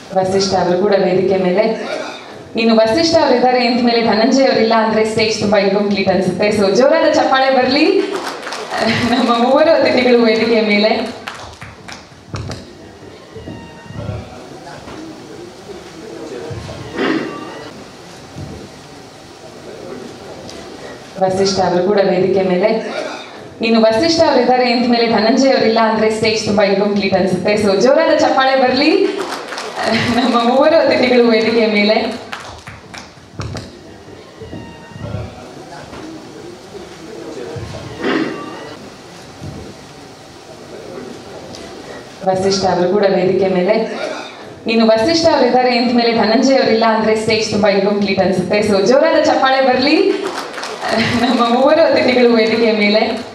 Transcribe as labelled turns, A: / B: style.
A: ವಸಿಷ್ಠ ಅವರು ಕೂಡ ವೇದಿಕೆ ಮೇಲೆ ಇನ್ನು ವಸಿಷ್ಠ ಅವರು ಇದ್ದಾರೆ ಅಂತ ಮೇಲೆ ಧನಂಜಯ ಅವರಿಲ್ಲ ಅಂದ್ರೆ ಸ್ಟೇಜ್ ತುಂಬಾ ಇನ್ಕಂಪ್ಲೀಟ್ ಅನ್ಸುತ್ತೆ ಸೊ ಜೋರಾದ ಚಪ್ಪಾಳೆ ಬರಲಿ ನಮ್ಮ ಮೂವರು ಅತಿಥಿಗಳು ವೇದಿಕೆ ಮೇಲೆ ವಸಿಷ್ಠ ಅವರು ಕೂಡ ವೇದಿಕೆ ಮೇಲೆ ಇನ್ನು ವಸಿಷ್ಠ ಅವರು ಇದ್ದಾರೆ ಅಂತ ಮೇಲೆ ಧನಂಜಯ ಅವರಿಲ್ಲ ಅಂದ್ರೆ ಸ್ಟೇಜ್ ತುಂಬಾ ಇನ್ಕಂಪ್ಲೀಟ್ ಅನ್ಸುತ್ತೆ ಸೊ ಜೋರಾದ ಚಪ್ಪಾಳೆ ಬರಲಿ ನಮ್ಮ ಮೂವರು ಅತಿಥಿಗಳು ವೇದಿಕೆ ಮೇಲೆ ವಸಿಷ್ಠ ಅವರು ಕೂಡ ವೇದಿಕೆ ಮೇಲೆ ಇನ್ನು ವಸಿಷ್ಠ ಅವರು ಇದ್ದಾರೆ ಅಂತ ಮೇಲೆ ಧನಂಜಯ ಅವರಿಲ್ಲ ಅಂದ್ರೆ ಸ್ಟೇಜ್ ತುಂಬಾ ಇನ್ಕಂಪ್ಲೀಟ್ ಅನ್ಸುತ್ತೆ ಸೊ ಜೋರಾದ ಚಪ್ಪಾಳೆ ಬರಲಿ ನಮ್ಮ ಮೂವರು ಅತಿಥಿಗಳು ವೇದಿಕೆ ಮೇಲೆ